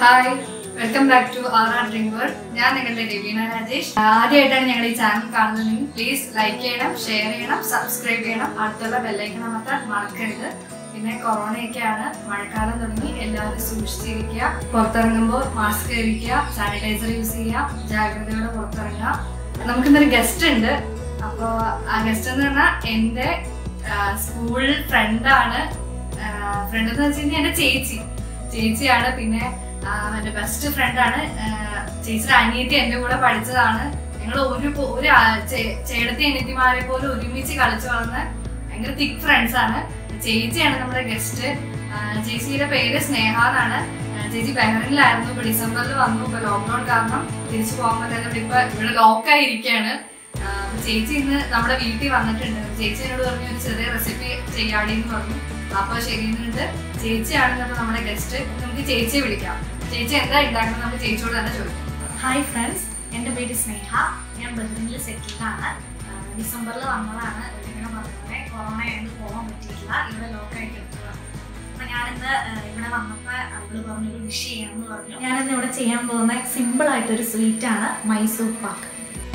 Hi welcome back to R R dream world ഞാൻ നിങ്ങളുടെ രവീന രാജേഷ് ആദ്യമായിട്ടാണ് ഞങ്ങൾ ഈ ചാനൽ കാണുന്നതെങ്കിൽ പ്ലീസ് ലൈക്ക് ചെയ്യണം ഷെയർ ചെയ്യണം സബ്സ്ക്രൈബ് ചെയ്യണം അടുത്തുള്ള ബെല്ലൈക്കൺ അമർത്താൻ മറക്കരുത് പിന്നെ കൊറോണയൊക്കെയാണ് മഴക്കാലം തുടങ്ങി എല്ലാവരും സൂക്ഷിച്ചിരിക്കുക പുറത്തിറങ്ങുമ്പോൾ മാസ്ക് ധരിക്കുക സാനിറ്റൈസർ യൂസ് ചെയ്യുക ജാഗ്രതയോടെ പുറത്തിറങ്ങുക നമുക്കിന്നൊരു ഗസ്റ്റ് ഉണ്ട് അപ്പോൾ ആ ഗസ്റ്റ് എന്ന് പറഞ്ഞാൽ എൻ്റെ സ്കൂൾ ഫ്രണ്ടാണ് ഫ്രണ്ട് എന്ന് വെച്ച് കഴിഞ്ഞാൽ എൻ്റെ ചേച്ചി ചേച്ചിയാണ് പിന്നെ ആ, എൻ്റെ ബെസ്റ്റ് ഫ്രണ്ടാണ് ചേച്ചിയുടെ അനിയത്തി എൻ്റെ കൂടെ പഠിച്ചതാണ് ഞങ്ങൾ ഒരു പോ- ഒരു ആ- ചേ- ചേട്ടത്തി അനിയത്തിമാരെ പോലും ഒരുമിച്ച് കളിച്ചു വളർന്ന ഭയങ്കര തിക് ഫ്രണ്ട്സ് ആണ് ചേച്ചിയാണ് നമ്മുടെ ഗസ്റ്റ് ചേച്ചിയുടെ പേര് സ്നേഹ എന്നാണ് ആ, ചേച്ചി ബഹ്റിനിലായിരുന്നു ഇപ്പൊ ഡിസംബറിൽ വന്നു ഇപ്പൊ ലോക്ക്ഡൌൺ കാരണം തിരിച്ചു പോകാൻ പറ്റാതെ ഇവിടെ ഇപ്പൊ ഇവിടെ ലോക്കായിരിക്കുകയാണ് അപ്പൊ ചേച്ചി ഇന്ന് നമ്മുടെ വീട്ടിൽ വന്നിട്ടുണ്ട് ചേച്ചി എന്നോട് പറഞ്ഞു ഒരു ചെറിയ റെസിപ്പി ചെയ്യാടി എന്ന് പറഞ്ഞു അപ്പൊ ശരിയുന്നുണ്ട് ചേച്ചിയാണ് ഇന്നത്തെ നമ്മുടെ ഗസ്റ്റ് നമുക്ക് ചേച്ചിയെ വിളിക്കാം ചേച്ചി എന്താ ഉണ്ടാക്കുന്നത് നമുക്ക് ചേച്ചിയോട് തന്നെ ചോദിക്കാം ഹായ് ഫ്രണ്ട്സ് എൻ്റെ പേര് സ്നേഹ ഞാൻ ബഹ്റിനിൽ സെറ്റിൽഡാണ് ഡിസംബറിൽ വന്നതാണ് ഇങ്ങനെ പറഞ്ഞത് കൊറോണ ആയതുകൊണ്ട് പോകാൻ പറ്റിയില്ല ഇവിടെ ലോക്കായിട്ട് എടുത്തതാണ് അപ്പം ഞാനിന്ന് ആ, ഇവിടെ വന്നപ്പോൾ അവള് പറഞ്ഞു ഒരു വിഷ് ചെയ്യണമെന്ന് പറഞ്ഞു ഞാനിന്ന് ഇവിടെ ചെയ്യാൻ പോകുന്ന സിമ്പിൾ ആയിട്ടൊരു സ്വീറ്റ് ആണ് മൈസൂർ പാക്ക്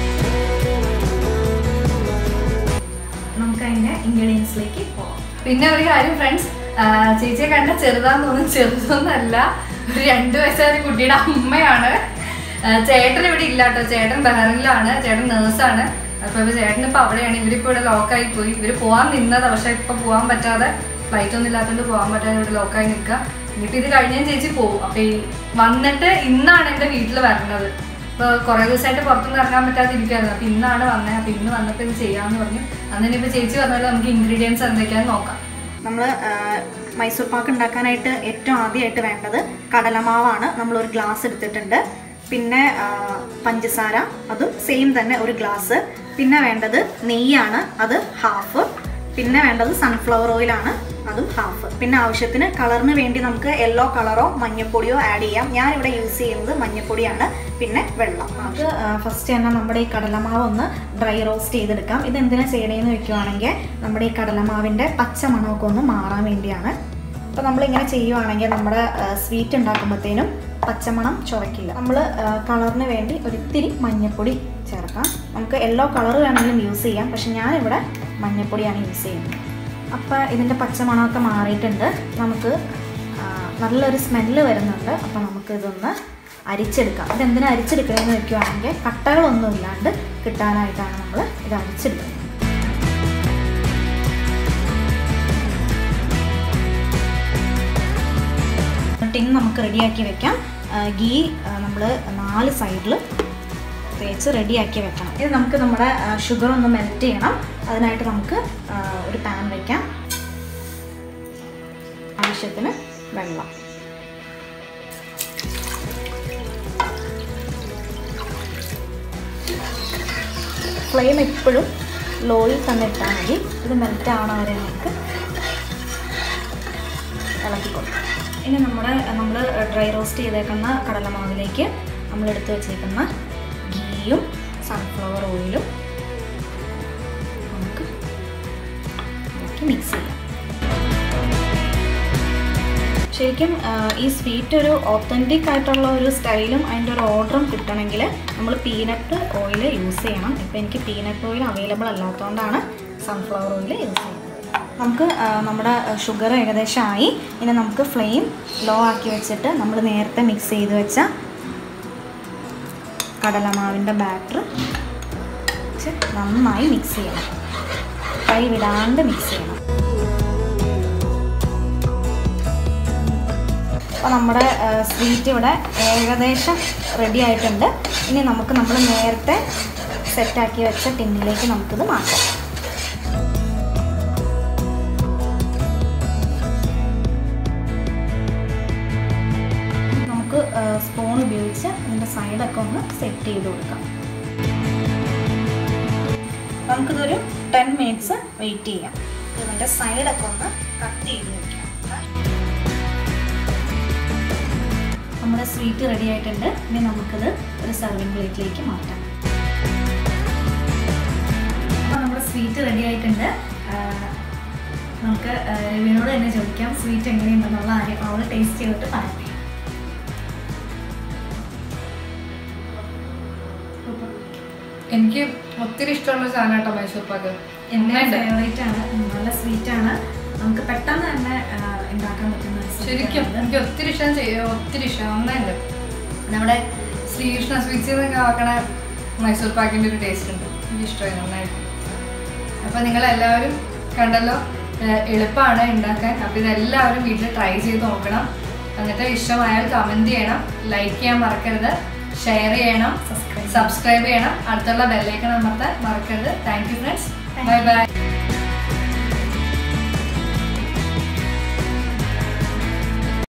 നമുക്ക് അതിൻ്റെ ഇൻഗ്രീഡിയൻസിലേക്ക് പോകാം പിന്നെ ഒരു കാര്യം ഫ്രണ്ട്സ് ചേച്ചിയെ കണ്ട ചെറുതാന്ന് തോന്നുന്നു ചെറുതൊന്നല്ല ഒരു രണ്ടു വയസ്സുകാരി കുട്ടിയുടെ അമ്മയാണ് ആ, ചേട്ടൻ ഇവിടെ ഇല്ല കേട്ടോ ചേട്ടൻ ബഹറിനിലാണ് ചേട്ടൻ നേഴ്സാണ് അപ്പൊ ഇപ്പൊ ചേട്ടൻ ഇപ്പൊ അവിടെയാണ് ഇവരിപ്പോ ഇവിടെ ലോക്കായി പോയി ഇവര് പോവാൻ നിന്നതാ പക്ഷെ ഇപ്പൊ പോവാൻ പറ്റാതെ ഫ്ലൈറ്റ് ഒന്നും ഇല്ലാത്തതുകൊണ്ട് പോകാൻ പറ്റാതെ ഇവിടെ ലോക്കായി നിൽക്കുക എന്നിട്ട് ഇത് കഴിഞ്ഞാൽ ചേച്ചി പോകും അപ്പൊ ഈ വന്നിട്ട് ഇന്നാണ് എന്റെ വീട്ടിൽ വരണത് ഇപ്പൊ കുറെ ദിവസമായിട്ട് പുറത്തൊന്നും ഇറങ്ങാൻ പറ്റാതെ ഇരിക്കുകയായിരുന്നു അപ്പൊ ഇന്നാണ് വന്നത് അപ്പൊ ഇന്ന് വന്നപ്പോ ഇത് ചെയ്യാന്ന് പറഞ്ഞു അന്നിട്ട് ഇപ്പൊ ചേച്ചി പറഞ്ഞാൽ നമുക്ക് ഇൻഗ്രീഡിയൻസ് എന്തൊക്കെയാന്ന് നോക്കാം നമ്മൾ മൈസൂർ പാക്ക് ഉണ്ടാക്കാനായിട്ട് ഏറ്റവും ആദ്യമായിട്ട് വേണ്ടത് കടലമാവാണ് നമ്മൾ ഒരു ഗ്ലാസ് എടുത്തിട്ടുണ്ട് പിന്നെ ആ, പഞ്ചസാര അതും സെയിം തന്നെ ഒരു ഗ്ലാസ് പിന്നെ വേണ്ടത് നെയ്യാണ് അത് ഹാഫ് പിന്നെ വേണ്ടത് സൺഫ്ലവർ ഓയിലാണ് അതും ഹാഫ് പിന്നെ ആവശ്യത്തിന് കളറിന് വേണ്ടി നമുക്ക് യെല്ലോ കളറോ മഞ്ഞപ്പൊടിയോ ആഡ് ചെയ്യാം ഞാനിവിടെ യൂസ് ചെയ്യുന്നത് മഞ്ഞപ്പൊടിയാണ് പിന്നെ വെള്ളം നമുക്ക് ഫസ്റ്റ് തന്നെ നമ്മുടെ ഈ കടലമാവ് ഒന്ന് ഡ്രൈ റോസ്റ്റ് ചെയ്തെടുക്കാം ഇത് എന്തിനാ ചെയ്യണേന്ന് വെക്കുവാണെങ്കിൽ നമ്മുടെ ഈ കടലമാവിൻ്റെ പച്ച മണമൊക്കെ ഒന്ന് മാറാൻ വേണ്ടിയാണ് അപ്പോൾ നമ്മളിങ്ങനെ ചെയ്യുവാണെങ്കിൽ നമ്മുടെ സ്വീറ്റ് ഉണ്ടാക്കുമ്പോഴത്തേനും പച്ചമണം ചുവക്കില്ല നമ്മൾ കളറിന് വേണ്ടി ഒരിത്തിരി മഞ്ഞപ്പൊടി ചേർക്കാം നമുക്ക് യെല്ലോ കളർ വേണമെങ്കിലും യൂസ് ചെയ്യാം പക്ഷെ ഞാനിവിടെ മഞ്ഞപ്പൊടിയാണ് യൂസ് ചെയ്യുന്നത് അപ്പോൾ ഇതിൻ്റെ പച്ചമണമൊക്കെ മാറിയിട്ടുണ്ട് നമുക്ക് ആ, നല്ലൊരു സ്മെല്ല് വരുന്നുണ്ട് അപ്പോൾ നമുക്ക് ഇതൊന്ന് അരിച്ചെടുക്കാം ഇതെന്തിനാ അരിച്ചെടുക്കണമെന്ന് വെക്കുവാണെങ്കിൽ കട്ടകളൊന്നും ഇല്ലാണ്ട് കിട്ടാനായിട്ടാണ് നമ്മൾ ഇത് അരിച്ചെടുക്കുന്നത് ടിൻ നമുക്ക് റെഡിയാക്കി വെക്കാം ആ, ഗീ നമ്മൾ നാല് സൈഡിൽ തേച്ച് റെഡിയാക്കി വെക്കണം ഇത് നമുക്ക് നമ്മുടെ ഷുഗർ ഒന്ന് മെൽറ്റ് ചെയ്യണം അതിനായിട്ട് നമുക്ക് ആ, ഒരു പാൻ വയ്ക്കാം ആവശ്യത്തിന് വെള്ളം ഫ്ലെയിം എപ്പോഴും ലോയിൽ തന്നെ ഇട്ടാൽ മതി ഇത് മെൽറ്റ് ആവണ വരെ നമുക്ക് ഇളക്കി കൊടുക്കാം ഇനി നമ്മുടെ നമ്മൾ ഡ്രൈ റോസ്റ്റ് ചെയ്തേക്കുന്ന കടലമാവിലേക്ക് നമ്മൾ എടുത്ത് വെച്ചേക്കുന്ന ഗീയും സൺഫ്ലവർ ഓയിലും നമുക്ക് ഇളക്കി മിക്സ് ചെയ്യാം ശരിക്കും ആ, ഈ സ്വീറ്റ് ഒരു ഒത്തൻറ്റിക് ആയിട്ടുള്ള ഒരു സ്റ്റൈലും അതിൻ്റെ ഒരു ഓർഡറും കിട്ടണമെങ്കിൽ നമ്മൾ പീനട്ട് ഓയിൽ യൂസ് ചെയ്യണം ഇപ്പോൾ എനിക്ക് പീനട്ട് ഓയിൽ അവൈലബിൾ അല്ലാത്തതുകൊണ്ടാണ് സൺഫ്ലവർ ഓയിൽ യൂസ് ചെയ്യുന്നത് നമുക്ക് ആ, നമ്മുടെ ഷുഗർ ഏകദേശം ആയി ഇനി നമുക്ക് ഫ്ലെയിം ലോ ആക്കി വെച്ചിട്ട് നമ്മൾ നേരത്തെ മിക്സ് ചെയ്ത് വെച്ച കടലമാവിൻ്റെ ബാറ്റർ വെച്ച് നന്നായി മിക്സ് ചെയ്യണം കൈ വിടാണ്ട് മിക്സ് ചെയ്യണം അപ്പോൾ നമ്മുടെ സ്വീറ്റ് ഇവിടെ ഏകദേശം റെഡി ആയിട്ടുണ്ട് ഇനി നമുക്ക് നമ്മൾ നേരത്തെ സെറ്റാക്കി വെച്ച ടിന്നിലേക്ക് നമുക്കിത് മാറ്റാം നമുക്ക് സ്പൂൺ ഉപയോഗിച്ച് ഇതിൻ്റെ സൈഡൊക്കെ ഒന്ന് സെറ്റ് ചെയ്ത് കൊടുക്കാം നമുക്കിതൊരു ടെൻ മിനിറ്റ്സ് വെയിറ്റ് ചെയ്യാം ഇതിൻ്റെ സൈഡൊക്കെ ഒന്ന് കട്ട് ചെയ്ത് വെക്കാം നമ്മുടെ സ്വീറ്റ് റെഡി ആയിട്ടുണ്ട് ഇനി നമുക്കിത് ഒരു സർവിങ് പ്ലേറ്റിലേക്ക് മാറ്റാം അപ്പോൾ നമ്മുടെ സ്വീറ്റ് റെഡി ആയിട്ടുണ്ട് ആ, നമുക്ക് ആ, രവിനോട് തന്നെ ചോദിക്കാം സ്വീറ്റ് എങ്ങനെയുണ്ടെന്നുള്ള ആര്യം അവൾ ടേസ്റ്റ് ചെയ്തിട്ട് പറയട്ടെ എനിക്ക് ഒത്തിരി ഇഷ്ടമുള്ള സാധനം കേട്ടോ മൈസൂർ പാക്ക് എൻ്റെ ഫേവറേറ്റ് ആണ് നല്ല സ്വീറ്റ് ആണ് നമുക്ക് പെട്ടെന്ന് തന്നെ ആ, ഉണ്ടാക്കാൻ പറ്റുന്ന ഒരു sweet ശരിക്കും ആണിത്. എനിക്ക് ഒത്തിരി ഇഷ്ടം ചെയ്യ ഒത്തിരി ഇഷ്ടം നന്നായിട്ട് നമ്മുടെ ശ്രീകൃഷ്ണ സ്വീറ്റ്സിൽ നിന്നൊക്കെ ആക്കണ മൈസൂർ പാക്കിൻ്റെ ഒരു ടേസ്റ്റ് ഉണ്ട് എനിക്ക് ഇഷ്ടമായി നന്നായിട്ട് അപ്പോൾ നിങ്ങളെല്ലാവരും കണ്ടല്ലോ ഏഹ് എളുപ്പമാണ് ഉണ്ടാക്കാൻ അപ്പോൾ ഇതെല്ലാവരും വീട്ടിൽ ട്രൈ ചെയ്ത് നോക്കണം എന്നിട്ട് ഇഷ്ടമായാൽ കമൻറ്റ് ചെയ്യണം ലൈക്ക് ചെയ്യാൻ മറക്കരുത് ഷെയർ ചെയ്യണം സബ്സ്ക്രൈബ് ചെയ്യണം അടുത്തുള്ള ബെല്ലൈക്കൺ അമർത്താൻ മറക്കരുത് thank you friends bye by